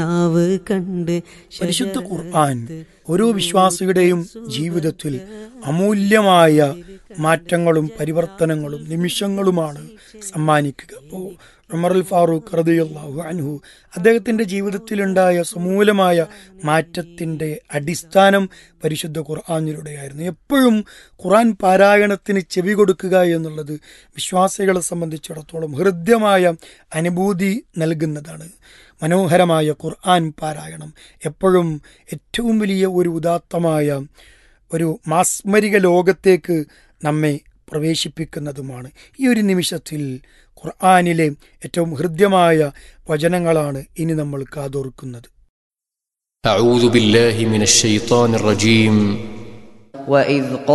ആവ് കണ്ട് പരിശുദ്ധ ഖുർആൻ ഓരോ വിശ്വാസിയുടെയും ജീവിതത്തിൽ അമൂല്യമായ മാറ്റങ്ങളും പരിവർത്തനങ്ങളും നിമിഷങ്ങളുമാണ് സമ്മാനിക്കുക അപ്പോൾ ഉമറുൽ ഫാറൂഖ് റദിയല്ലാഹു അൻഹു അദ്ദേഹത്തിൻ്റെ ജീവിതത്തിലുണ്ടായ സമൂലമായ മാറ്റത്തിൻ്റെ അടിസ്ഥാനം പരിശുദ്ധ ഖുർആാനിലൂടെയായിരുന്നു എപ്പോഴും ഖുർആൻ പാരായണത്തിന് ചെവി കൊടുക്കുക എന്നുള്ളത് വിശ്വാസികളെ സംബന്ധിച്ചിടത്തോളം ഹൃദ്യമായ അനുഭൂതി നൽകുന്നതാണ് മനോഹരമായ ഖുർആൻ പാരായണം എപ്പോഴും ഏറ്റവും വലിയ ഒരു ഉദാത്തമായ ഒരു മാസ്മരിക ലോകത്തേക്ക് നമ്മെ പ്രവേശിപ്പിക്കുന്നതുമാണ് ഈ ഒരു നിമിഷത്തിൽ ഖുർആാനിലെ ഏറ്റവും ഹൃദ്യമായ വചനങ്ങളാണ് ഇനി നമ്മൾ കാതോർക്കുന്നത് أعوذ بالله من الشيطان الرجيم وإذ